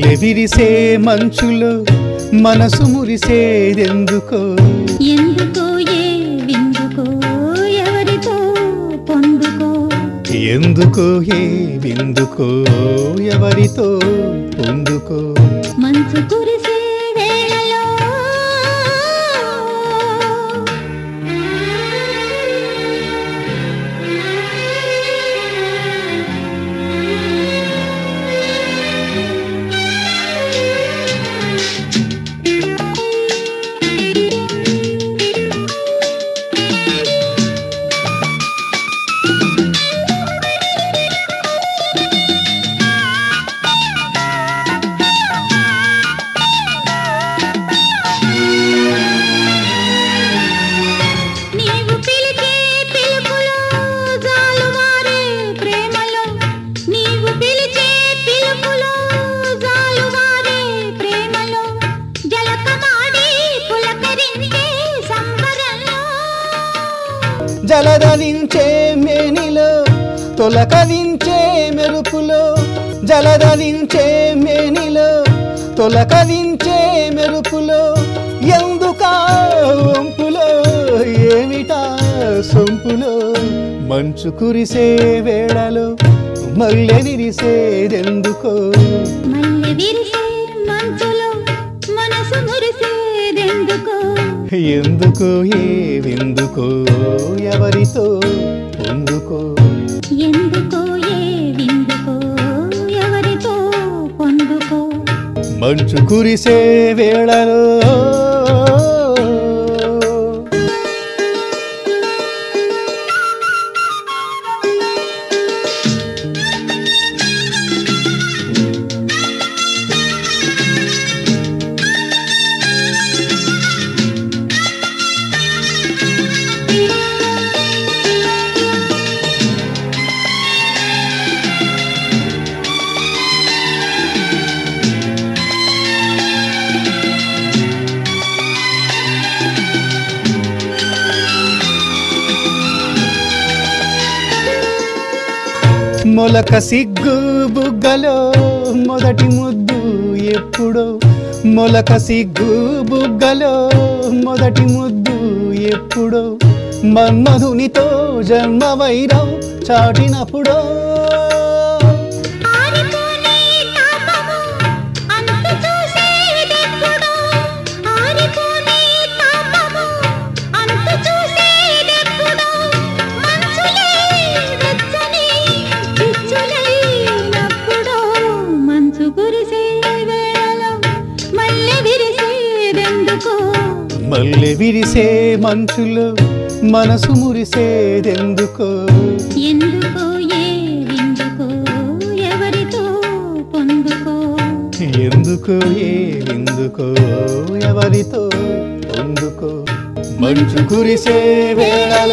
మల్లె విరిసే మంచులో మనసు మురిసేదెందుకో ఎందుకో ఏ విందుకో ఎవరితో పొందుకో ఎందుకో ఏ విందుకో ఎవరితో పొందుకో మంచు కురిసే వేళలో నీవు పిలిచే పిలుపులో జాలువారే ప్రేమలో నీవు పిలిచే పిలుపులో జాలువారే ప్రేమలో జలకమాడి పులకరించే సంబరంలో జలదలించే మేనిలో తొలకలించే మెరుపులో జలదలించే మేనిలో తొలకలించే మెరుపులో ఎందుకా వంపులో ఏమిటా సొంపులో మంచు కురిసే వేళలో మల్లె విరిసేదెందుకో మల్లె విరిసే మంచులో మనసు మురిసేదెందుకో ఎందుకో ఏ విందుకో ఎవరితో పొందుకో ఎందుకో ఏ విందుకో ఎవరితో పొందుకో మంచు కురిసే వేళలో మొలక సిగ్గు బుగ్గలో మొదటి ముద్దు ఎప్పుడో మొలక సిగ్గు బుగ్గలో మొదటి ముద్దు ఎప్పుడో మన్మధునితో జన్మ వైరం చాటినప్పుడో ఆరిపోనే తాపము అంతు చూసేదెప్పుడో ఆరిపోనే తాపము అంతు చూసేదెప్పుడో మంచులే వెచ్చని పిచ్చులైనప్పుడో మంచు కురిసే వేళలో మల్లె విరిసేదెందుకో మల్లె విరిసే మంచులో మనసు మురిసేదెందుకో ఎందుకో ఏ విందుకో ఎవరితో పొందుకో ఎందుకో ఏ విందుకో ఎవరితో పొందుకో మంచు కురిసే వేళ